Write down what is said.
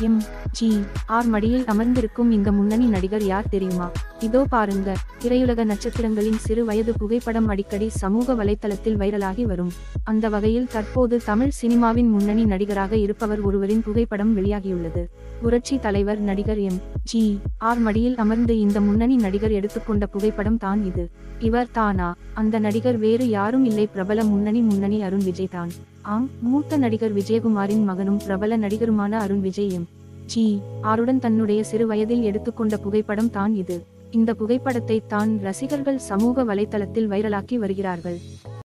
M G R மடியில் அமர்ந்திருக்கும் இந்த முன்னணி நடிகர் யார் தெரியுமா இதோ பாருங்க திரையுலக நட்சத்திரங்களின் சிறு வயது புகைப்படம் அடிக்கடி சமூக வலைத்தளத்தில் வைரலாகி வரும் அந்த வகையில் தற்போது தமிழ் சினிமாவின் முன்னணி நடிகராக இருப்பவர் ஒருவரின் புகைப்படம் வெளியாகியுள்ளது புரட்சி தலைவர் நடிகர் எம் ஜி ஆர் மடியில் அமர்ந்து இந்த முன்னணி நடிகர் எடுத்துக்கொண்ட புகைப்படம் தான் இது இவர் தானா அந்த நடிகர் வேறு யாரும் இல்லை பிரபல முன்னணி முன்னணி அருண் விஜய் தான் ஆம் மூத்த நடிகர் விஜயகுமாரின் மகனும் பிரபல நடிகருமான அருண் விஜய் எம் ஜி ஆருடன் தன்னுடைய சிறு வயதில் எடுத்துக்கொண்ட புகைப்படம் தான் இது இந்த புகைப்படத்தை தான் ரசிகர்கள் சமூக வலைத்தளத்தில் வைரலாக்கி வருகிறார்கள்